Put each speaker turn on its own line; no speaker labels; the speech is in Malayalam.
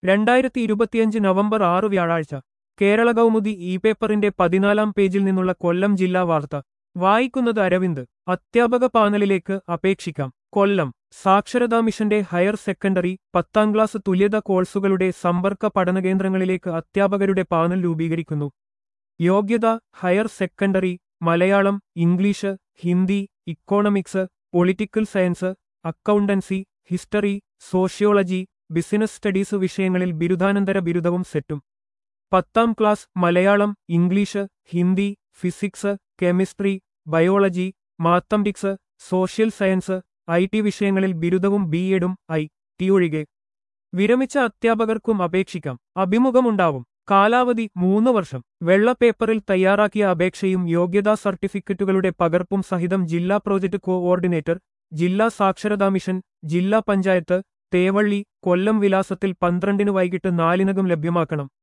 രണ്ടായിരത്തി ഇരുപത്തിയഞ്ച് നവംബർ ആറ് വ്യാഴാഴ്ച കേരള കൗമുദി ഇ പേപ്പറിന്റെ പതിനാലാം പേജിൽ നിന്നുള്ള കൊല്ലം ജില്ലാ വാർത്ത വായിക്കുന്നത് അരവിന്ദ് അധ്യാപക പാനലിലേക്ക് അപേക്ഷിക്കാം കൊല്ലം സാക്ഷരതാ മിഷന്റെ ഹയർ സെക്കൻഡറി പത്താം ക്ലാസ് തുല്യത കോഴ്സുകളുടെ സമ്പർക്ക പഠനകേന്ദ്രങ്ങളിലേക്ക് അധ്യാപകരുടെ പാനൽ രൂപീകരിക്കുന്നു യോഗ്യത higher secondary Malayalam English Hindi economics political science accountancy history sociology business studies വിഷയങ്ങളിൽ ബിരുദാനന്തര ബിരുദവും സെറ്റും പത്താം class Malayalam English Hindi physics chemistry biology mathematics social science I T വിഷയങ്ങളിൽ ബിരുദവും ബി എഡും ഐ ടി ഒഴികെ വിരമിച്ച അധ്യാപകർക്കും അപേക്ഷിക്കാം അഭിമുഖമുണ്ടാവും കാലാവധി മൂന്ന് വർഷം വെള്ള പേപ്പറിൽ തയ്യാറാക്കിയ അപേക്ഷയും യോഗ്യതാ സർട്ടിഫിക്കറ്റുകളുടെ പകർപ്പും സഹിതം ജില്ലാ പ്രോജക്ട് കോഓർഡിനേറ്റർ ജില്ലാ സാക്ഷരതാ മിഷൻ ജില്ലാ പഞ്ചായത്ത് തേവള്ളി കൊല്ലം വിലാസത്തിൽ പന്ത്രണ്ടിന് വൈകിട്ട് നാലിനകം ലഭ്യമാക്കണം